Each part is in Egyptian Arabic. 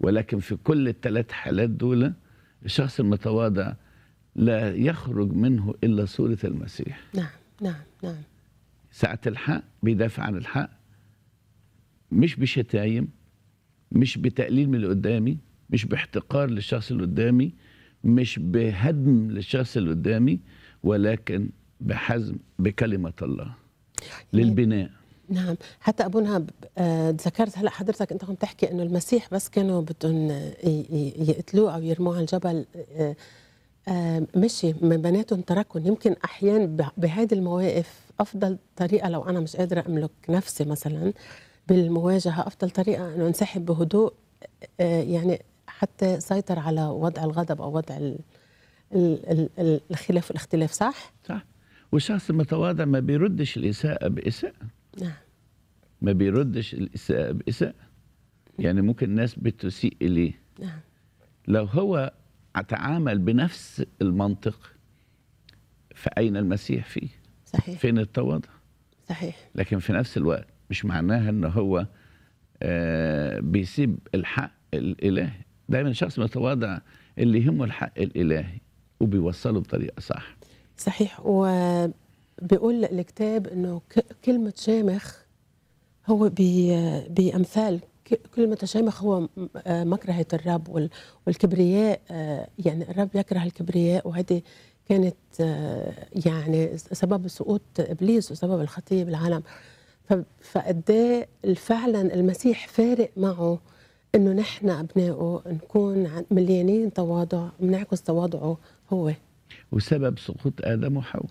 ولكن في كل الثلاث حالات دول الشخص المتواضع لا يخرج منه الا صوره المسيح نعم نعم نعم ساعة الحق بيدافع عن الحق مش بشتايم مش بتقليل من اللي قدامي مش باحتقار للشخص اللي قدامي مش بهدم للشخص اللي قدامي ولكن بحزم بكلمة الله للبناء نعم حتى ابونا ب- آه، ذكرت هلا حضرتك انت عم تحكي انه المسيح بس كانوا بدهم ي- ي- يقتلوه او يرموه على الجبل آه، آه، مشي من بناتهم تركهم يمكن احيانا بهذه المواقف افضل طريقه لو انا مش قادره املك نفسي مثلا بالمواجهه افضل طريقه انه انسحب بهدوء آه، يعني حتى سيطر على وضع الغضب او وضع ال- ال- ال- ال- الخلاف والاختلاف صح؟ صح والشخص المتواضع ما بيردش الإساءة بإساءة نعم ما بيردش الإساءة بإساءة يعني ممكن الناس بتسيء إليه نعم لو هو تعامل بنفس المنطق فأين المسيح فيه صحيح فين التواضع صحيح لكن في نفس الوقت مش معناها ان هو آه بيسيب الحق الالهي دايما الشخص المتواضع اللي يهمه الحق الالهي وبيوصله بطريقه صح صحيح وبيقول الكتاب انه ك- كلمة شامخ هو بي- بأمثال ك- كلمة شامخ هو م- آه مكرهة الرب وال- والكبرياء آه يعني الرب يكره الكبرياء وهذه كانت آه يعني سبب سقوط ابليس وسبب الخطيه بالعالم ف- فقد فعلا المسيح فارق معه انه نحن ابنائه نكون عن- مليانين تواضع بنعكس تواضعه هو وسبب سقوط ادم وحواء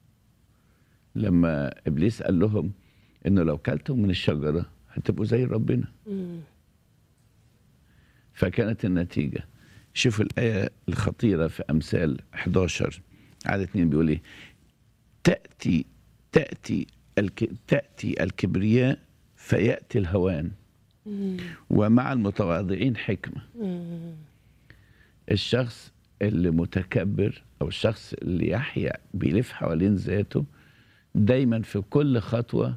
لما ابليس قال لهم انه لو كلتم من الشجره هتبقوا زي ربنا مم. فكانت النتيجة شوف الآية الخطيرة في أمثال 11 عدد اتنين بيقول إيه تأتي تأتي الك تأتي الكبرياء فيأتي الهوان مم. ومع المتواضعين حكمة مم. الشخص اللي متكبر أو الشخص اللي يحيا بيلف حوالين ذاته دايما في كل خطوة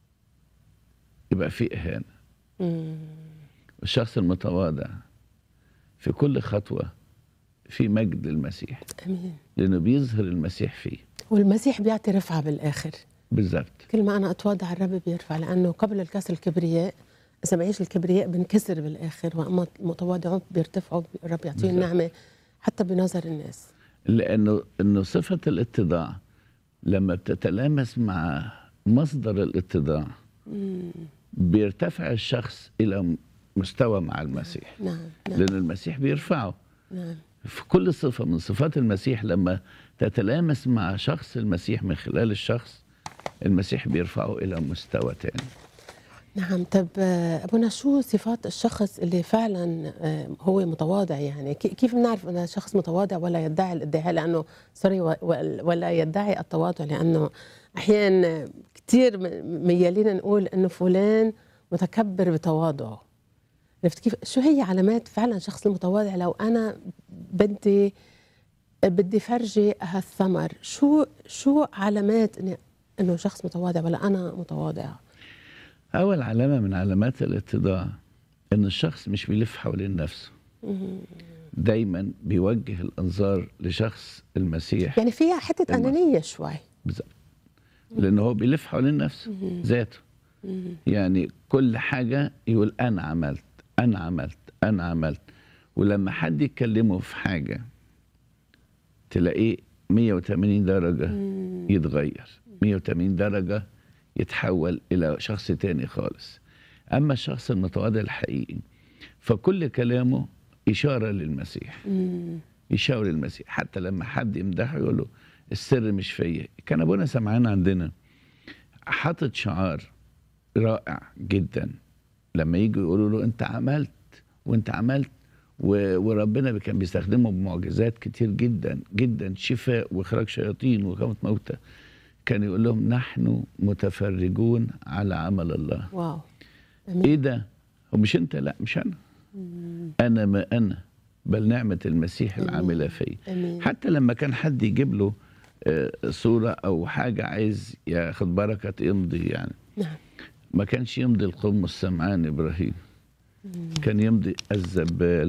يبقى فيه إهانة مم. الشخص المتواضع في كل خطوة في مجد للمسيح امين لأنه بيظهر المسيح فيه والمسيح بيعطي رفعه بالاخر بالظبط كل ما انا اتواضع الرب بيرفع لانه قبل الكسر الكبرياء اذا بعيش الكبرياء بنكسر بالاخر واما المتواضعون بيرتفعوا الرب يعطيهم بالظبط. النعمه حتى بنظر الناس لأنه إنه صفة الاتضاع لما بتتلامس مع مصدر الاتضاع مم. بيرتفع الشخص إلى مستوى مع المسيح نعم نعم لأن المسيح بيرفعه نعم في كل صفة من صفات المسيح لما تتلامس مع شخص المسيح من خلال الشخص المسيح بيرفعه إلى مستوى تاني نعم طب آه، ابونا شو صفات الشخص اللي فعلا آه، هو متواضع يعني كي- كيف بنعرف انه شخص متواضع ولا يدعي الادعاء لانه سوري و- و- ولا يدعي التواضع لانه احيانا كثير ميالين نقول انه فلان متكبر بتواضعه عرفت كيف شو هي علامات فعلا شخص المتواضع لو انا بدي بدي فرجي هالثمر شو شو علامات إني- انه شخص متواضع ولا انا متواضعه أول علامة من علامات الاتضاع إن الشخص مش بيلف حوالين نفسه مم. دايما بيوجه الأنظار لشخص المسيح يعني فيها حته المس- انانيه شوي بالظبط لأن هو بيلف حوالين نفسه ذاته مم. يعني كل حاجة يقول أنا عملت أنا عملت أنا عملت ولما حد يكلمه في حاجة تلاقيه 180 درجة مم. يتغير 180 درجة يتحول إلى شخص تاني خالص أما الشخص المتواضع الحقيقي فكل كلامه إشارة للمسيح مم. يشاور المسيح حتى لما حد يمدحه يقول له السر مش فيا كان ابونا سمعان عندنا حاطط شعار رائع جدا لما يجوا يقولوا له انت عملت وانت عملت و- وربنا كان بيستخدمه بمعجزات كتير جدا جدا شفاء واخراج شياطين وإقامة موتى كان يقول لهم نحن متفرجون على عمل الله واو ايه ده هو مش انت لا مش انا مم. انا ما انا بل نعمه المسيح العامله فيا امين حتى لما كان حد يجيب له آه، صورة أو حاجة عايز ياخد بركة يمضي يعني نعم ما كانش يمضي القم السمعان إبراهيم كان يمضي الزبال